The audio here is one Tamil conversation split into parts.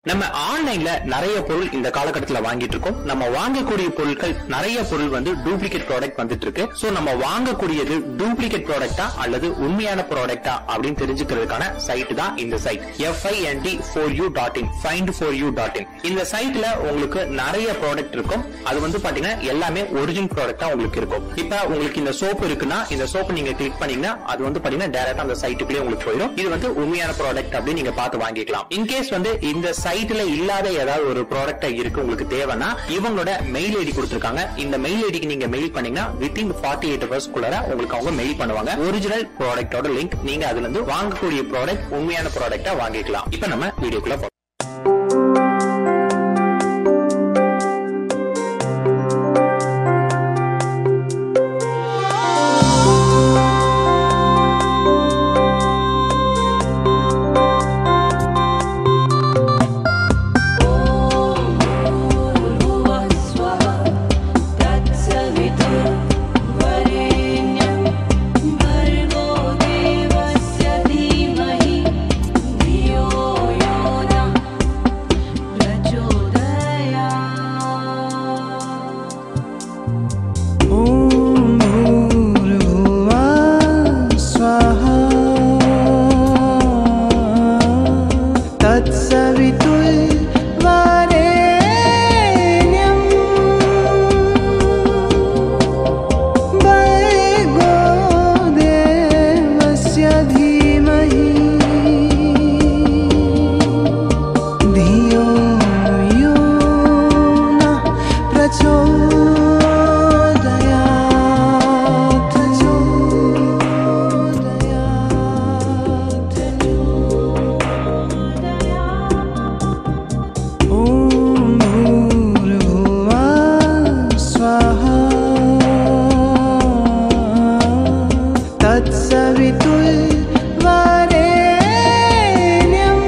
நம்ம ஆன்லைன்ல நிறைய பொருள் இந்த காலகட்டத்துல வாங்கிட்டு இருக்கோம் நம்ம வாங்கக்கூடிய பொருட்கள் நிறைய பொருள் வந்து டூப்ளிகேட் ப்ராடக்ட் வந்துட்டு இருக்கு சோ நம்ம வாங்கக்கூடியது டூப்ளிகேட் ப்ராடக்டா அல்லது உண்மையான ப்ராடக்டா அப்படின்னு தெரிஞ்சுக்கிறதுக்கான சைட் தான் இந்த site F I N D for you dot in find for you dot in இந்த சைட்ல உங்களுக்கு நிறைய ப்ராடக்ட் இருக்கும் அது வந்து பாத்தீங்கன்னா எல்லாமே ஒரிஜினல் ப்ராடக்டா உங்களுக்கு இருக்கும் இப்ப உங்களுக்கு இந்த சோப்பு இருக்குன்னா இந்த சோப்பு நீங்க கிளிக் பண்ணீங்கன்னா அது வந்து பாத்தீங்கன்னா டேரக்டா அந்த சைட்டுக்குள்ளே உங்களுக்கு போயிடும் இது வந்து உண்மையான ப்ராடக்ட் அப்படின்னு நீங்க பார்த்து வாங்கிக்கலாம் இன்கேஸ் வந்து இந்த சைட்ல இல்லாத ஏதாவது ஒரு ப்ராடக்ட் இருக்கு உங்களுக்கு தேவைன்னா இவங்களோட மெயில் ஐடி கொடுத்திருக்காங்க இந்த மெயில் ஐடிக்கு நீங்க மெயில் பண்ணீங்கன்னா வித்தின் ஃபார்ட்டி எயிட் ஹவர்ஸ் குள்ளார உங்களுக்கு அவங்க மெயில் பண்ணுவாங்க ஒரிஜினல் ப்ராடக்டோட லிங்க் நீங்க அதுல இருந்து வாங்கக்கூடிய ப்ராடக்ட் உண்மையான ப்ராடக்டா வாங்கிக்கலாம் இப்ப நம்ம வீடியோக்குள்ள போகலாம் भर्गो देवस्य धीमहि धियो यो नः प्रचोदयात् ॐ भूर्भुवः स्वः तत्सवितुर्वरेण्यम् भर्गो देवस्य धीमहि धियो यो नः प्रचोदयात् प्रचोदयात् ॐ भूर्भुवः स्वः तत्सवितुर्वरेण्यम्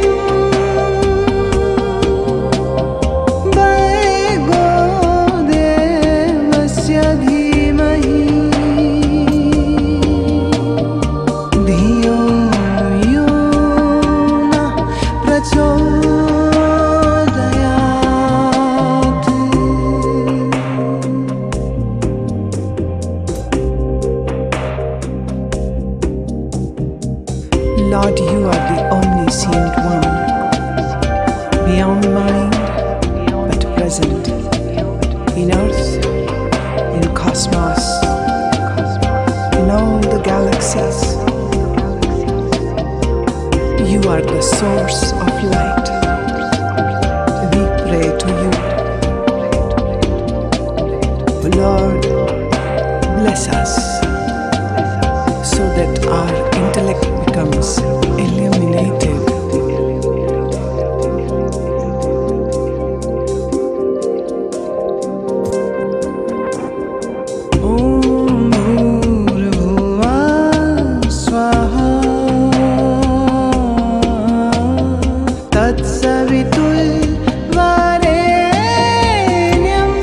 भर्गो देवस्य धीमहि धियो यो नः प्रचोदयात् Lord, you are the omniscient one, beyond mind, but present in earth, in cosmos, in all the galaxies. You are the source of light. We pray to you. Lord, bless us so that our intellect becomes illuminated. ॐ भूर्भुवः स्वः तत्सवितुर्वरेण्यम्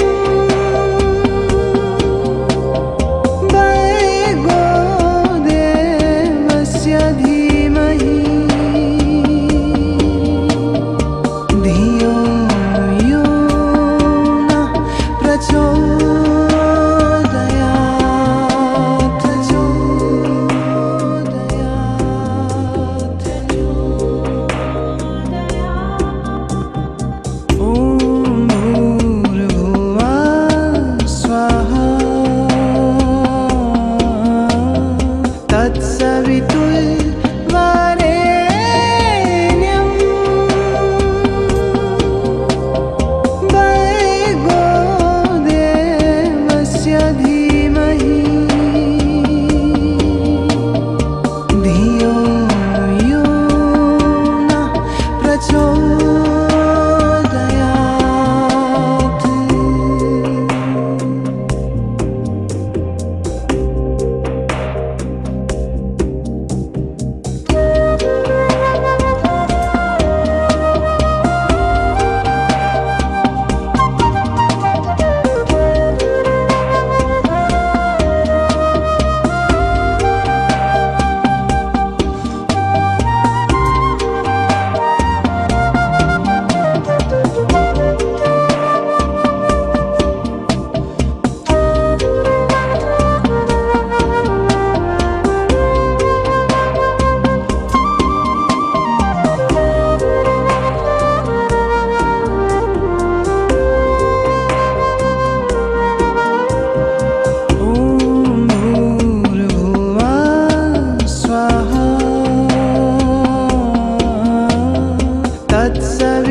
भर्गो देवस्य धीमहि धियो यो नः प्रचोदयात् प्रचोदयात्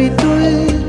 விட்டுள்